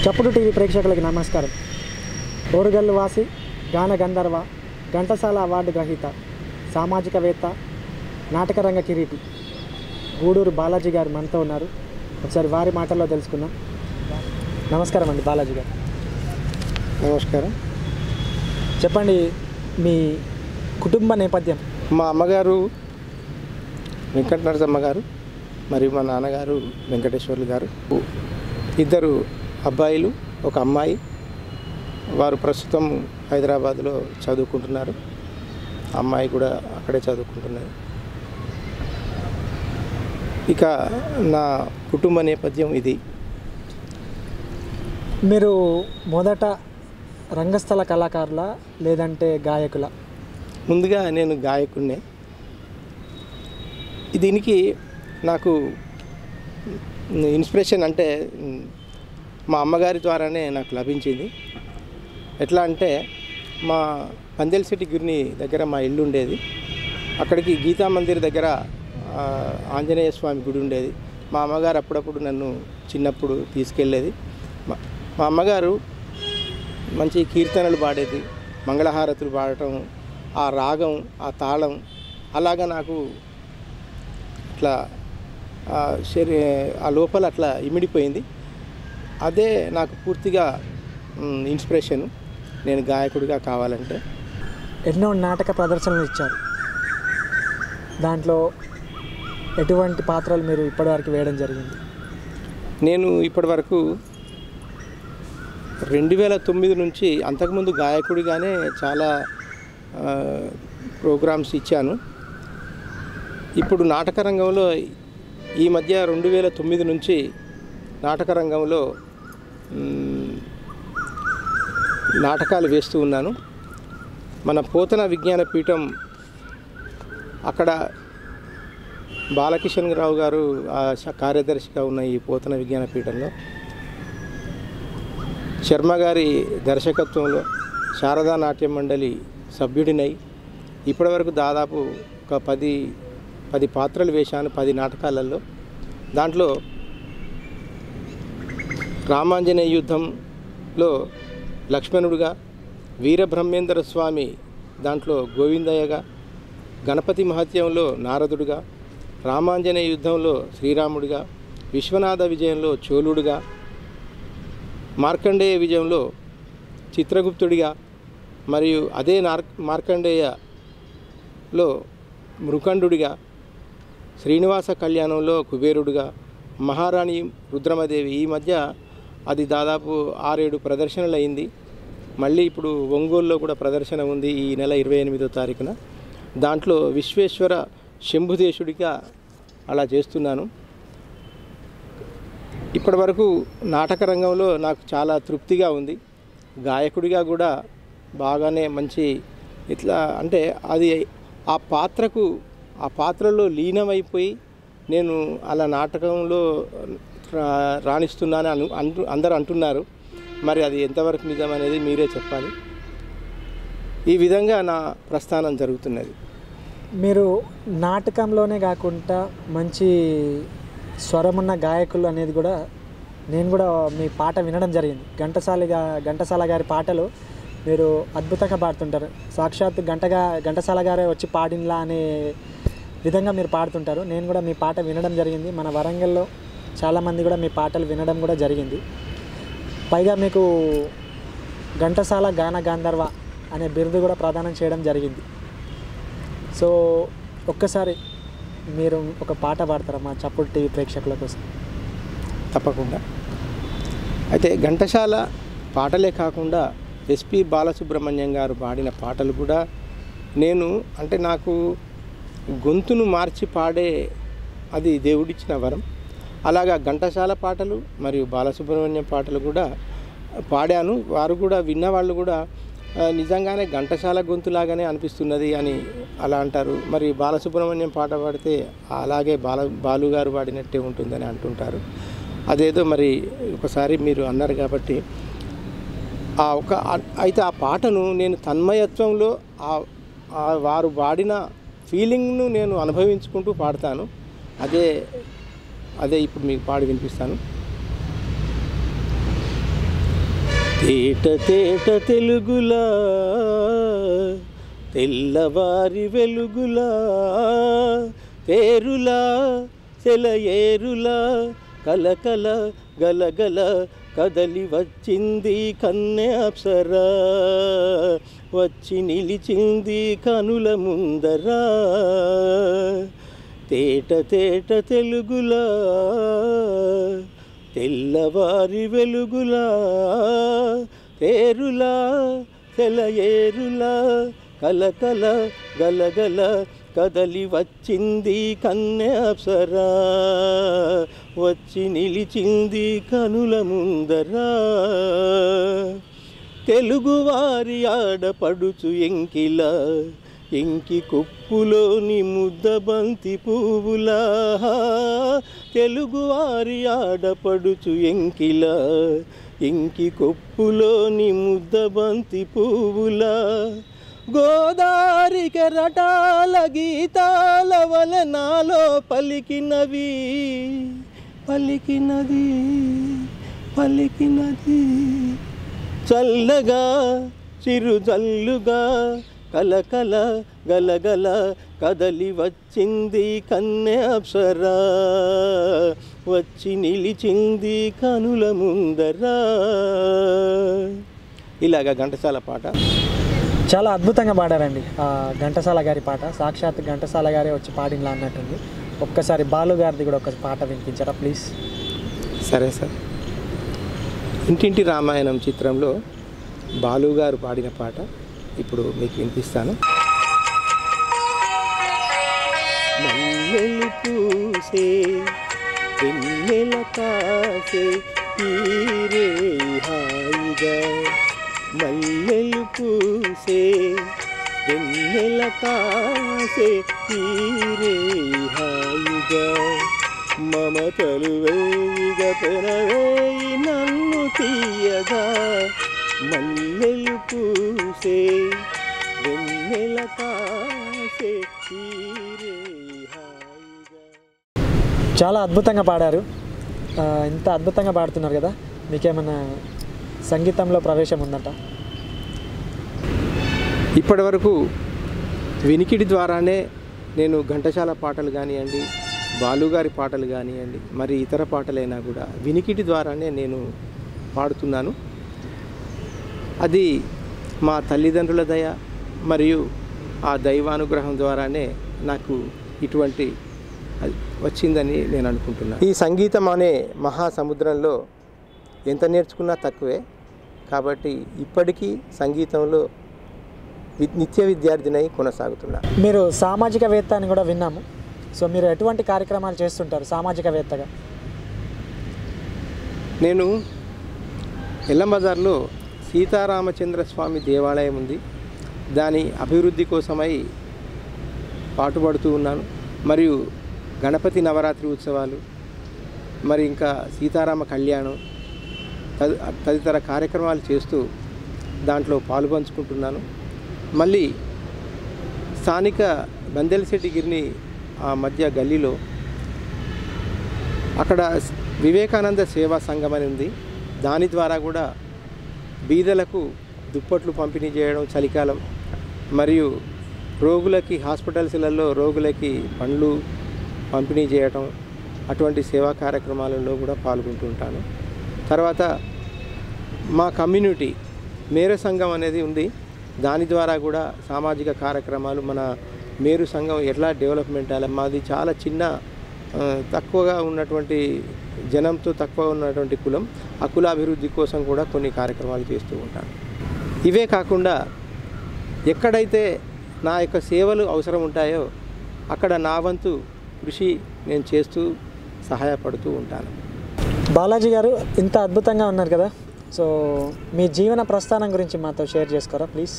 చప్పుడు టీవీ ప్రేక్షకులకి నమస్కారం ఓరుగల్లు వాసి గాన గంధర్వ ఘంటసాల అవార్డు గ్రహీత సామాజికవేత్త నాటకరంగ కిరీటి గూడూరు బాలాజీ గారు మనతో ఉన్నారు ఒకసారి వారి మాటల్లో తెలుసుకుందాం నమస్కారం అండి బాలాజీ గారు నమస్కారం చెప్పండి మీ కుటుంబ నేపథ్యం మా అమ్మగారు వెంకట నరసమ్మ గారు మరియు మా నాన్నగారు వెంకటేశ్వర్లు గారు ఇద్దరు అబ్బాయిలు ఒక అమ్మాయి వారు ప్రస్తుతం హైదరాబాద్లో చదువుకుంటున్నారు అమ్మాయి కూడా అక్కడే చదువుకుంటున్నారు ఇక నా కుటుంబ నేపథ్యం ఇది మీరు మొదట రంగస్థల కళాకారుల లేదంటే గాయకుల ముందుగా నేను గాయకుడినే దీనికి నాకు ఇన్స్పిరేషన్ అంటే మ్, మా అమ్మగారి ద్వారానే నాకు లభించింది ఎట్లా అంటే మా పందెల్ సిటీ గిరిని దగ్గర మా ఇల్లు ఉండేది అక్కడికి గీతా మందిర్ దగ్గర ఆ, ఆంజనేయ స్వామి గుడి ఉండేది మా అమ్మగారు అప్పుడప్పుడు నన్ను చిన్నప్పుడు తీసుకెళ్ళేది మా మా అమ్మగారు మంచి కీర్తనలు పాడేది మంగళహారతులు పాడటం ఆ రాగం ఆ తాళం అలాగా నాకు అట్లా ఆ శరీ ఆ లోపల అట్లా ఇమిడిపోయింది అదే నాకు పూర్తిగా మ్, ఇన్స్పిరేషన్ నేను గాయకుడిగా కావాలంటే ఎన్నో నాటక ప్రదర్శనలు ఇచ్చారు దాంట్లో ఎటువంటి పాత్రలు మీరు ఇప్పటివరకు వేయడం జరిగింది నేను ఇప్పటి వరకు రెండు వేల తొమ్మిది నుంచి అంతకుముందు గాయకుడిగానే చాలా ఆ, ప్రోగ్రామ్స్ ఇచ్చాను ఇప్పుడు నాటక రంగంలో ఈ మధ్య రెండు వేల తొమ్మిది నుంచి నాటక రంగంలో మ్, నాటకాలు వేస్తూ ఉన్నాను మన పోతన విజ్ఞాన పీఠం అక్కడ బాలకిషన్ రావు గారు ఆ శ- కార్యదర్శిగా ఉన్న ఈ పోతన విజ్ఞాన పీఠంలో శర్మ గారి దర్శకత్వంలో శారదా నాట్య మండలి సభ్యుడినై ఇప్పటివరకు దాదాపు ఒక పది పది పాత్రలు వేశాను పది నాటకాలలో దాంట్లో రామాంజనేయ యుద్ధంలో లక్ష్మణుడుగా వీరబ్రహ్మేంద్ర స్వామి దాంట్లో గోవిందయ్యగా గణపతి మహత్యంలో నారదుడుగా రామాంజనేయ యుద్ధంలో శ్రీరాముడిగా విశ్వనాథ విజయంలో చోళుడుగా మార్కండేయ విజయంలో చిత్రగుప్తుడిగా మరియు అదే నార్ మార్కండేయలో మృకండుడిగా శ్రీనివాస కళ్యాణంలో కుబేరుడుగా మహారాణి రుద్రమదేవి ఈ మధ్య అది దాదాపు ఆరేడు ప్రదర్శనలు అయింది మళ్ళీ ఇప్పుడు ఒంగోలులో కూడా ప్రదర్శన ఉంది ఈ నెల ఇరవై ఎనిమిదో తారీఖున దాంట్లో విశ్వేశ్వర శంభుదేశుడిగా అలా చేస్తున్నాను ఇప్పటి వరకు నాటక రంగంలో నాకు చాలా తృప్తిగా ఉంది గాయకుడిగా కూడా బాగానే మంచి ఇట్లా అంటే అది ఆ పాత్రకు ఆ పాత్రలో లీనమైపోయి నేను అలా నాటకంలో రా- రాణిస్తున్నాను అను అంటు అందరు అంటున్నారు మరి అది ఎంతవరకు నిజం అనేది మీరే చెప్పాలి ఈ విధంగా నా ప్రస్థానం జరుగుతున్నది మీరు నాటకంలోనే కాకుండా మంచి స్వరమున్న గాయకులు అనేది కూడా నేను కూడా మీ పాట వినడం జరిగింది ఘంటసాలిగా ఘంటసాల గారి పాటలు మీరు అద్భుతంగా పాడుతుంటారు సాక్షాత్ గంటగా ఘంటసాల గారే వచ్చి పాడినలా అనే విధంగా మీరు పాడుతుంటారు నేను కూడా మీ పాట వినడం జరిగింది మన వరంగల్లో చాలామంది కూడా మీ పాటలు వినడం కూడా జరిగింది పైగా మీకు ఘంటసాల గాన గాంధర్వ అనే బిరుదు కూడా ప్రదానం చేయడం జరిగింది సో ఒక్కసారి మీరు ఒక పాట పాడతారా మా చప్పుడు టీవీ ప్రేక్షకుల కోసం తప్పకుండా అయితే ఘంటసాల పాటలే కాకుండా ఎస్పి బాలసుబ్రహ్మణ్యం గారు పాడిన పాటలు కూడా నేను అంటే నాకు గొంతును మార్చి పాడే అది దేవుడిచ్చిన వరం అలాగా ఘంటసాల పాటలు మరియు బాలసుబ్రహ్మణ్యం పాటలు కూడా పాడాను వారు కూడా విన్న వాళ్ళు కూడా ఆ, నిజంగానే ఘంటసాల గొంతులాగానే అనిపిస్తున్నది అని అలా అంటారు మరి బాలసుబ్రహ్మణ్యం పాట పాడితే అలాగే బాల బాలు గారు పాడినట్టే ఉంటుందని అంటుంటారు అదేదో మరి ఒకసారి మీరు అన్నారు కాబట్టి ఆ ఒక ఆ- అయితే ఆ పాటను నేను తన్మయత్వంలో ఆ- ఆ వారు పాడిన ఫీలింగ్ను నేను అనుభవించుకుంటూ పాడతాను అదే అదే ఇప్పుడు మీకు పాడి వినిపిస్తాను తేట తేట తెలుగులా తెల్లవారి వెలుగులా పేరులా సెలయేరులా కలకల గలగల కదలి వచ్చింది కన్నె అప్సరా వచ్చి నిలిచింది కనుల ముందరా తేట తేట తెలుగులా తెల్లవారి వెలుగులా పేరులా సెలయేరులా కలకల గలగల కదలి వచ్చింది కన్నె అప్సరా వచ్చి నిలిచింది కనుల ముందరా తెలుగువారి ఆడపడుచు ఎంకిలా ఎంకి కుప్పులోని ముద్ద బంతి పువ్వులా తెలుగువారి ఆడపడుచు ఎంకిలా ఎంకి కొప్పులోని ముద్ద బంతి పువ్వులా గోదారి కెరటాల గీతాల వల నాలో పలికినవి పలికినది పలికినది చల్లగా చిరు జల్లుగా కలకల గలగల కదలి వచ్చింది కన్నె అప్సరా వచ్చి నిలిచింది కనుల ముందరా ఇలాగ ఘంటసాల పాట చాలా అద్భుతంగా పాడారండి ఆ ఘంటసాల గారి పాట సాక్షాత్ ఘంటసాల గారే వచ్చి పాడినలా అన్నట్టుంది ఒక్కసారి బాలు గారిది కూడా ఒక పాట వినిపించారా ప్లీజ్ సరే సార్ ఇంటింటి రామాయణం చిత్రంలో బాలు గారు పాడిన పాట ఇప్పుడు మీకు వినిపిస్తాను మల్లెలు పూసే వెన్నెల కాసే తీరే హాయిగా మల్లెలు పూసే వెన్నెల కాసే తీరే హాయిగా మమతలు వేయిగ పెనవేయి నన్ను తీయగా మల్లెలు పూసే వెన్నెల కాసే తీరే హాయిగా చాలా అద్భుతంగా పాడారు ఆ, ఇంత అద్భుతంగా పాడుతున్నారు కదా మీకేమైనా సంగీతంలో ప్రవేశం ఉందట ఇప్పటి వరకు వినికిడి ద్వారానే నేను ఘంటసాల పాటలు కానివ్వండి బాలుగారి పాటలు కానివ్వండి మరి ఇతర పాటలైనా కూడా వినికిడి ద్వారానే నేను పాడుతున్నాను అది మా తల్లిదండ్రుల దయ మరియు ఆ దైవానుగ్రహం ద్వారానే నాకు ఇటువంటి అది వచ్చిందని నేను అనుకుంటున్నాను ఈ సంగీతం అనే మహాసముద్రంలో ఎంత నేర్చుకున్నా తక్కువే కాబట్టి ఇప్పటికీ సంగీతంలో వి- నిత్య విద్యార్థినై కొనసాగుతున్నా మీరు సామాజికవేత్త అని కూడా విన్నాము సో మీరు ఎటువంటి కార్యక్రమాలు చేస్తుంటారు సామాజికవేత్తగా నేను ఎల్లం బజార్లో సీతారామచంద్ర స్వామి దేవాలయం ఉంది దాని అభివృద్ధి కోసమై పాటుపడుతూ ఉన్నాను మరియు గణపతి నవరాత్రి ఉత్సవాలు మరి ఇంకా సీతారామ కళ్యాణం తది తదితర కార్యక్రమాలు చేస్తూ దాంట్లో పాలుపంచుకుంటున్నాను మళ్ళీ స్థానిక బందెలశెట్టి గిరిని ఆ మధ్య గల్లీలో అక్కడ వివేకానంద సేవా సంఘం అని ఉంది దాని ద్వారా కూడా బీదలకు దుప్పట్లు పంపిణీ చేయడం చలికాలం మరియు రోగులకి హాస్పిటల్స్లలో రోగులకి పండ్లు పంపిణీ చేయటం అటువంటి సేవా కార్యక్రమాలలో కూడా పాల్గొంటుంటాను తర్వాత మా కమ్యూనిటీ మేరు సంఘం అనేది ఉంది దాని ద్వారా కూడా సామాజిక కార్యక్రమాలు మన మేరు సంఘం ఎట్లా డెవలప్మెంట్ అయ్యాలి మాది చాలా చిన్న ఆ, తక్కువగా ఉన్నటువంటి జనంతో తక్కువ ఉన్నటువంటి కులం ఆ కుల అభివృద్ధి కోసం కూడా కొన్ని కార్యక్రమాలు చేస్తూ ఉంటాను ఇవే కాకుండా ఎక్కడైతే నా యొక్క సేవలు అవసరం ఉంటాయో అక్కడ నా వంతు కృషి నేను చేస్తూ సహాయపడుతూ ఉంటాను బాలాజీ గారు ఇంత అద్భుతంగా ఉన్నారు కదా సో మీ జీవన ప్రస్థానం గురించి మాతో షేర్ చేసుకోరా ప్లీజ్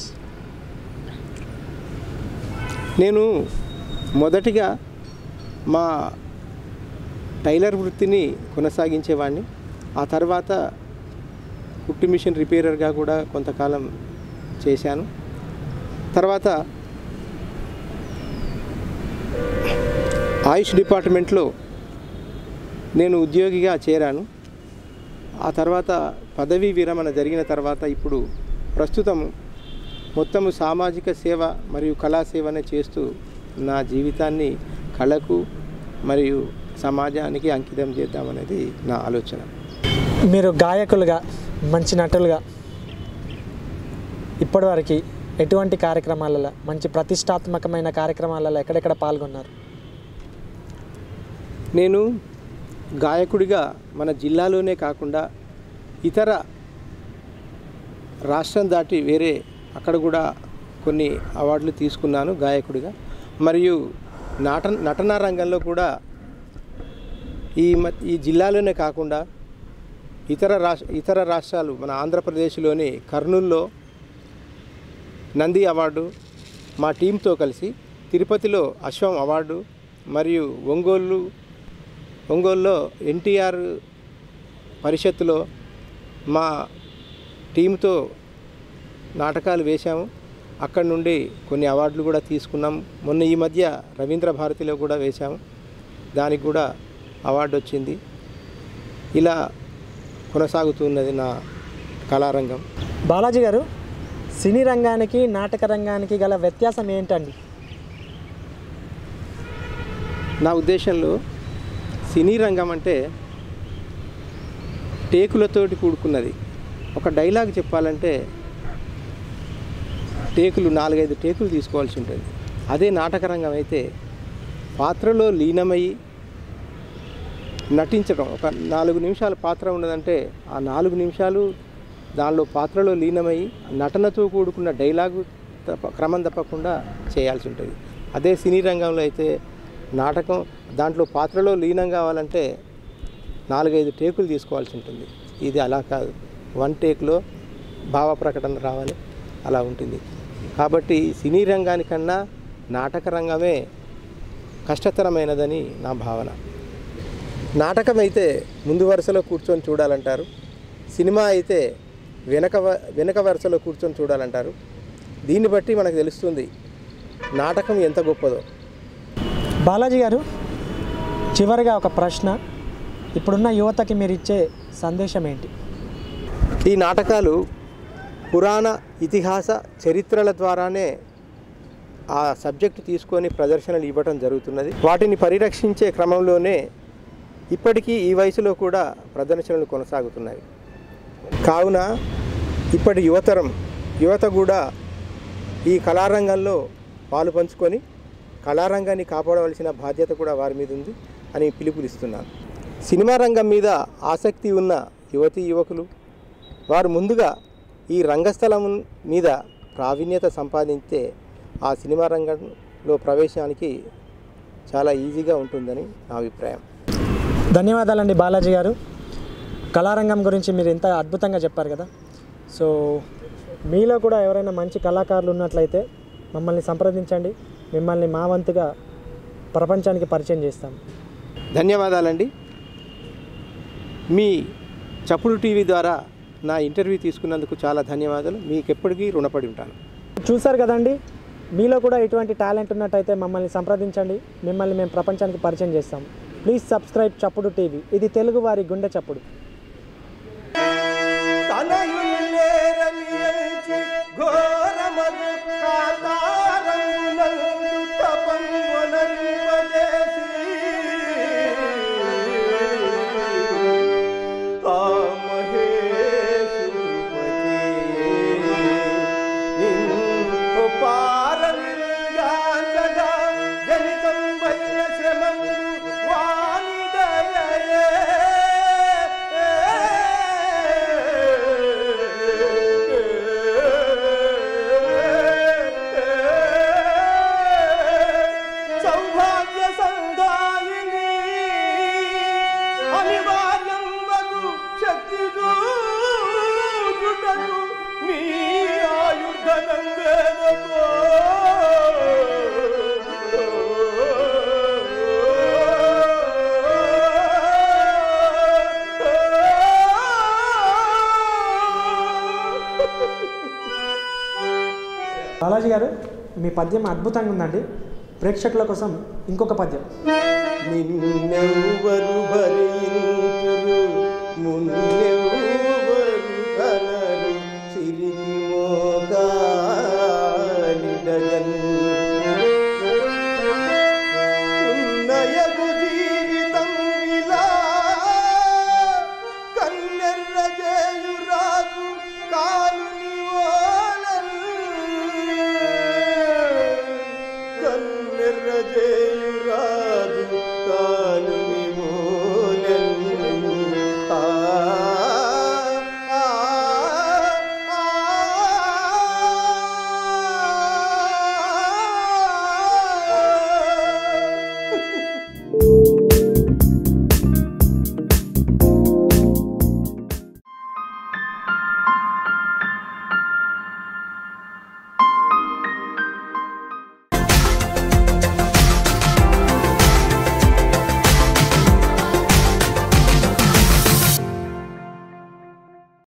నేను మొదటిగా మా టైలర్ వృత్తిని కొనసాగించేవాడిని ఆ తర్వాత కుట్టు మిషన్ రిపేరర్గా కూడా కొంతకాలం చేశాను తర్వాత ఆయుష్ డిపార్ట్మెంట్లో నేను ఉద్యోగిగా చేరాను ఆ తర్వాత పదవీ విరమణ జరిగిన తర్వాత ఇప్పుడు ప్రస్తుతం మొత్తము సామాజిక సేవ మరియు కళా సేవనే చేస్తూ నా జీవితాన్ని కళకు మరియు సమాజానికి అంకితం చేద్దామనేది నా ఆలోచన మీరు గాయకులుగా మంచి నటులుగా ఇప్పటివరకు ఎటువంటి కార్యక్రమాలలో మంచి ప్రతిష్టాత్మకమైన కార్యక్రమాలలో ఎక్కడెక్కడ పాల్గొన్నారు నేను గాయకుడిగా మన జిల్లాలోనే కాకుండా ఇతర రాష్ట్రం దాటి వేరే అక్కడ కూడా కొన్ని అవార్డులు తీసుకున్నాను గాయకుడిగా మరియు నాట నటనా రంగంలో కూడా ఈ మ ఈ జిల్లాలోనే కాకుండా ఇతర రాష్ట్ర ఇతర రాష్ట్రాలు మన ఆంధ్రప్రదేశ్లోని కర్నూల్లో నంది అవార్డు మా టీంతో కలిసి తిరుపతిలో అశ్వం అవార్డు మరియు ఒంగోలు ఒంగోలులో ఎన్టీఆర్ పరిషత్తులో మా టీంతో నాటకాలు వేశాము అక్కడి నుండి కొన్ని అవార్డులు కూడా తీసుకున్నాం మొన్న ఈ మధ్య రవీంద్ర భారతిలో కూడా వేశాము దానికి కూడా అవార్డు వచ్చింది ఇలా కొనసాగుతున్నది నా కళారంగం బాలాజీ గారు సినీ రంగానికి నాటక రంగానికి గల వ్యత్యాసం ఏంటండి నా ఉద్దేశంలో సినీ రంగం అంటే టేకులతోటి కూడుకున్నది ఒక డైలాగ్ చెప్పాలంటే టేకులు నాలుగైదు టేకులు తీసుకోవాల్సి ఉంటుంది అదే నాటక రంగం అయితే పాత్రలో లీనమయ్యి నటించడం ఒక నాలుగు నిమిషాల పాత్ర ఉన్నదంటే ఆ నాలుగు నిమిషాలు దానిలో పాత్రలో లీనమై నటనతో కూడుకున్న డైలాగు తప్ప క్రమం తప్పకుండా చేయాల్సి ఉంటుంది అదే సినీ రంగంలో అయితే నాటకం దాంట్లో పాత్రలో లీనం కావాలంటే నాలుగైదు టేకులు తీసుకోవాల్సి ఉంటుంది ఇది అలా కాదు వన్ టేక్లో భావ ప్రకటన రావాలి అలా ఉంటుంది కాబట్టి సినీ రంగానికన్నా నాటక రంగమే కష్టతరమైనదని నా భావన నాటకం అయితే ముందు వరుసలో కూర్చొని చూడాలంటారు సినిమా అయితే వెనక వ- వెనక వరుసలో కూర్చొని చూడాలంటారు దీన్ని బట్టి మనకు తెలుస్తుంది నాటకం ఎంత గొప్పదో బాలాజీ గారు చివరిగా ఒక ప్రశ్న ఇప్పుడున్న యువతకి మీరు ఇచ్చే సందేశం ఏంటి ఈ నాటకాలు పురాణ ఇతిహాస చరిత్రల ద్వారానే ఆ సబ్జెక్టు తీసుకొని ప్రదర్శనలు ఇవ్వటం జరుగుతున్నది వాటిని పరిరక్షించే క్రమంలోనే ఇప్పటికీ ఈ వయసులో కూడా ప్రదర్శనలు కొనసాగుతున్నాయి కావున ఇప్పటి యువతరం యువత కూడా ఈ కళారంగంలో పాలు పంచుకొని కళారంగాన్ని కాపాడవలసిన బాధ్యత కూడా వారి మీద ఉంది అని పిలుపునిస్తున్నాను సినిమా రంగం మీద ఆసక్తి ఉన్న యువతీ యువకులు వారు ముందుగా ఈ రంగస్థలం మీద ప్రావీణ్యత సంపాదించితే ఆ సినిమా రంగంలో ప్రవేశానికి చాలా ఈజీగా ఉంటుందని నా అభిప్రాయం ధన్యవాదాలండి బాలాజీ గారు కళారంగం గురించి మీరు ఇంత అద్భుతంగా చెప్పారు కదా సో మీలో కూడా ఎవరైనా మంచి కళాకారులు ఉన్నట్లయితే మమ్మల్ని సంప్రదించండి మిమ్మల్ని మా వంతుగా ప్రపంచానికి పరిచయం చేస్తాం ధన్యవాదాలండి మీ చప్పుడు టీవీ ద్వారా నా ఇంటర్వ్యూ తీసుకున్నందుకు చాలా ధన్యవాదాలు మీకు ఎప్పటికీ రుణపడి ఉంటాను చూసారు కదండి మీలో కూడా ఇటువంటి టాలెంట్ ఉన్నట్టయితే మమ్మల్ని సంప్రదించండి మిమ్మల్ని మేము ప్రపంచానికి పరిచయం చేస్తాం ప్లీజ్ సబ్స్క్రైబ్ చప్పుడు టీవీ ఇది తెలుగు వారి గుండె చప్పుడు తనయుల్లేరమియల్చి ఘోరమగు కాతారంగునందు తపంవనరింపజేసి ఆ మహేశుపతి నిన్ను పారమిల్గాంచగా జనితం వైన శ్రమము సౌభాగ్య సందాయిని అనివార్యం వగు శక్తి దూచుటకు నీ ఆయుధనం వేదకో బాలాజీ గారు మీ పద్యం అద్భుతంగా ఉందండి ప్రేక్షకుల కోసం ఇంకొక పద్యం నిన్నెవ్వరు భరించ